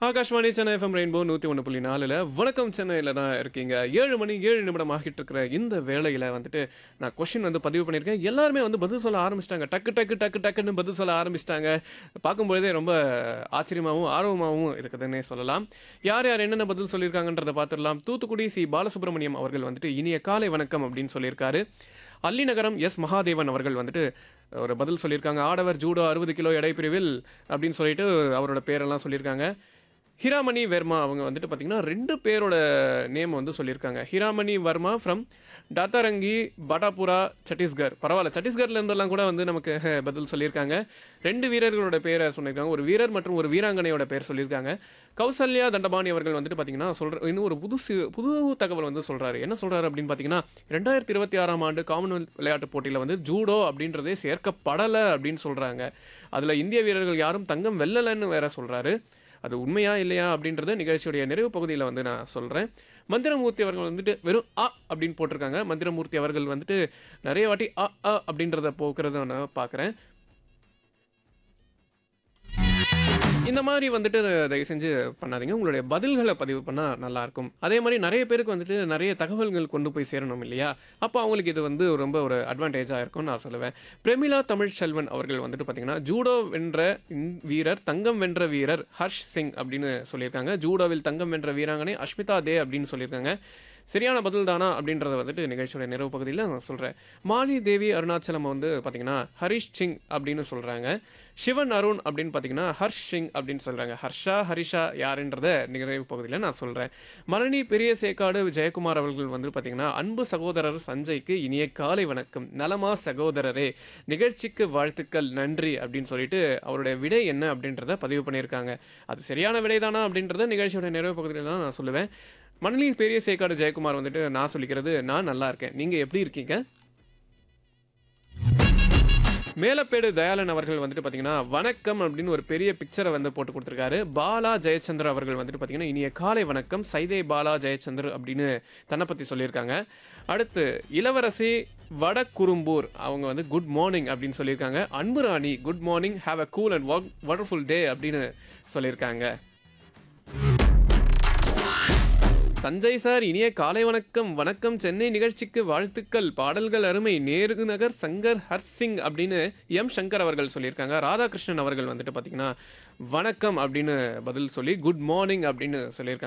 Akashvani Chennai FM rainbow நூற்றி ஒன்று புள்ளி நாலில் வணக்கம் சென்னையில் தான் இருக்கீங்க ஏழு மணி ஏழு நிமிடம் ஆகிட்டு இருக்கிற இந்த வேளையில் வந்துட்டு நான் கொஷின் வந்து பதிவு பண்ணியிருக்கேன் எல்லாருமே வந்து பதில் சொல்ல ஆரம்பிச்சிட்டாங்க டக்கு டக்கு டக்கு டக்குன்னு பதில் சொல்ல ஆரம்பிச்சிட்டாங்க பார்க்கும்பொழுதே ரொம்ப ஆச்சரியமாகவும் ஆர்வமாகவும் இருக்குதுன்னே சொல்லலாம் யார் யார் என்னென்ன பதில் சொல்லியிருக்காங்கன்றதை பார்த்துடலாம் தூத்துக்குடி சி பாலசுப்ரமணியம் அவர்கள் வந்துட்டு இனிய காலை வணக்கம் அப்படின்னு சொல்லியிருக்காரு அல்லிநகரம் எஸ் மகாதேவன் அவர்கள் வந்துட்டு ஒரு பதில் சொல்லியிருக்காங்க ஆடவர் ஜூடோ அறுபது கிலோ எடை பிரிவில் அப்படின்னு சொல்லிட்டு அவரோட பேரெல்லாம் சொல்லியிருக்காங்க ஹிராமணி வர்மா அவங்க வந்துட்டு பார்த்தீங்கன்னா ரெண்டு பேரோட நேம் வந்து சொல்லியிருக்காங்க ஹிராமணி வர்மா ஃப்ரம் டாத்தாரங்கி படாபுரா சத்தீஸ்கர் பரவாயில்ல சத்தீஸ்கர்ல இருந்தெல்லாம் கூட வந்து நமக்கு அஹ், பதில் சொல்லியிருக்காங்க ரெண்டு வீரர்களோட பேரை சொல்லியிருக்காங்க ஒரு வீரர் மற்றும் ஒரு வீராங்கனையோட பேர் சொல்லியிருக்காங்க கௌசல்யா தண்டபாணி அவர்கள் வந்துட்டு பார்த்தீங்கன்னா சொல்ற இன்னும் ஒரு புது சி- புது தகவல் வந்து சொல்றாரு என்ன சொல்றாரு அப்படின்னு பார்த்தீங்கன்னா ரெண்டாயிரத்தி இருபத்தி ஆறாம் ஆண்டு காமன்வெல்த் விளையாட்டுப் போட்டியில் வந்து ஜூடோ அப்படின்றதே சேர்க்கப்படலை அப்படின்னு சொல்றாங்க அதில் இந்திய வீரர்கள் யாரும் தங்கம் வெல்லலைன்னு வேற சொல்றாரு அது உண்மையா இல்லையா அப்படின்றத நிகழ்ச்சியுடைய நிறைவு பகுதியில் வந்து நான் சொல்கிறேன் மந்திரமூர்த்தி அவர்கள் வந்துட்டு வெறும் அ அப்படின்னு போட்டிருக்காங்க மந்திரமூர்த்தி அவர்கள் வந்துட்டு நிறைய வாட்டி அ அ அப்படின்றத போக்குறத நான் பார்க்குறேன் இந்த மாதிரி வந்துட்டு தயவு செஞ்சு பண்ணாதீங்க உங்களுடைய பதில்களை பதிவு பண்ணால் நல்லாயிருக்கும் அதே மாதிரி நிறைய பேருக்கு வந்துட்டு நிறைய தகவல்கள் கொண்டு போய் சேரணும் இல்லையா அப்போ அவங்களுக்கு இது வந்து ரொம்ப ஒரு அட்வான்டேஜாக இருக்கும்னு நான் சொல்லுவேன் பிரமிளா தமிழ் செல்வன் அவர்கள் வந்துட்டு பார்த்தீங்கன்னா ஜூடோ வென்ற இந் வீரர் தங்கம் வென்ற வீரர் ஹர்ஷ் சிங் அப்படின்னு சொல்லியிருக்காங்க ஜூடோவில் தங்கம் வென்ற வீராங்கனை அஷ்மிதா தே அப்படின்னு சொல்லியிருக்காங்க சரியான பதில் தானா அப்படின்றத வந்துட்டு நிகழ்ச்சியோட நிறைவு பகுதியில் நான் சொல்கிறேன் மாலி தேவி அருணாச்சலம் வந்து பார்த்தீங்கன்னா ஹரிஷ் சிங் அப்படின்னு சொல்கிறாங்க சிவன் அருண் அப்படின்னு பார்த்தீங்கன்னா ஹர்ஷ் சிங் அப்படின்னு சொல்கிறாங்க ஹர்ஷா ஹரிஷா யாருன்றத நிறைவு பகுதியில் நான் சொல்கிறேன் மரணி பெரிய சேக்காடு ஜெயக்குமார் அவர்கள் வந்து பார்த்தீங்கன்னா அன்பு சகோதரர் சஞ்சய்க்கு இனிய காலை வணக்கம் நலமா சகோதரரே நிகழ்ச்சிக்கு வாழ்த்துக்கள் நன்றி அப்படின்னு சொல்லிட்டு அவருடைய விடை என்ன அப்படின்றத பதிவு பண்ணியிருக்காங்க அது சரியான விடை தானா அப்படின்றத நிகழ்ச்சியோட நிறைவு பகுதியில் தான் நான் சொல்லுவேன் மணலி பெரிய சேக்காடு ஜெயக்குமார் வந்துட்டு நான் சொல்லிக்கிறது நான் நல்லா இருக்கேன் நீங்க எப்படி இருக்கீங்க மேலப்பேடு தயாளன் அவர்கள் வந்துட்டு பார்த்தீங்கன்னா வணக்கம் அப்படின்னு ஒரு பெரிய பிக்சரை வந்து போட்டு கொடுத்துருக்காரு பாலா ஜெயச்சந்திர அவர்கள் வந்துட்டு பார்த்தீங்கன்னா இனிய காலை வணக்கம் சைதே பாலா ஜெயச்சந்தர் அப்படின்னு தன்னை பற்றி சொல்லியிருக்காங்க அடுத்து இளவரசி வடக்குறும்பூர் அவங்க வந்து குட் மார்னிங் அப்படின்னு சொல்லியிருக்காங்க Anbu Rani good morning have a cool and wonderful day அப்படின்னு சொல்லியிருக்காங்க சஞ்சய் சார் இனிய காலை வணக்கம் வணக்கம் சென்னை நிகழ்ச்சிக்கு வாழ்த்துக்கள் பாடல்கள் அருமை நேரு நகர் சங்கர் ஹர்சிங் அப்படின்னு எம் சங்கர் அவர்கள் சொல்லியிருக்காங்க ராதாகிருஷ்ணன் அவர்கள் வந்துட்டு பார்த்தீங்கன்னா வணக்கம் அப்படின்னு பதில் சொல்லி குட் மார்னிங் அப்படின்னு சொல்லியிருக்காங்க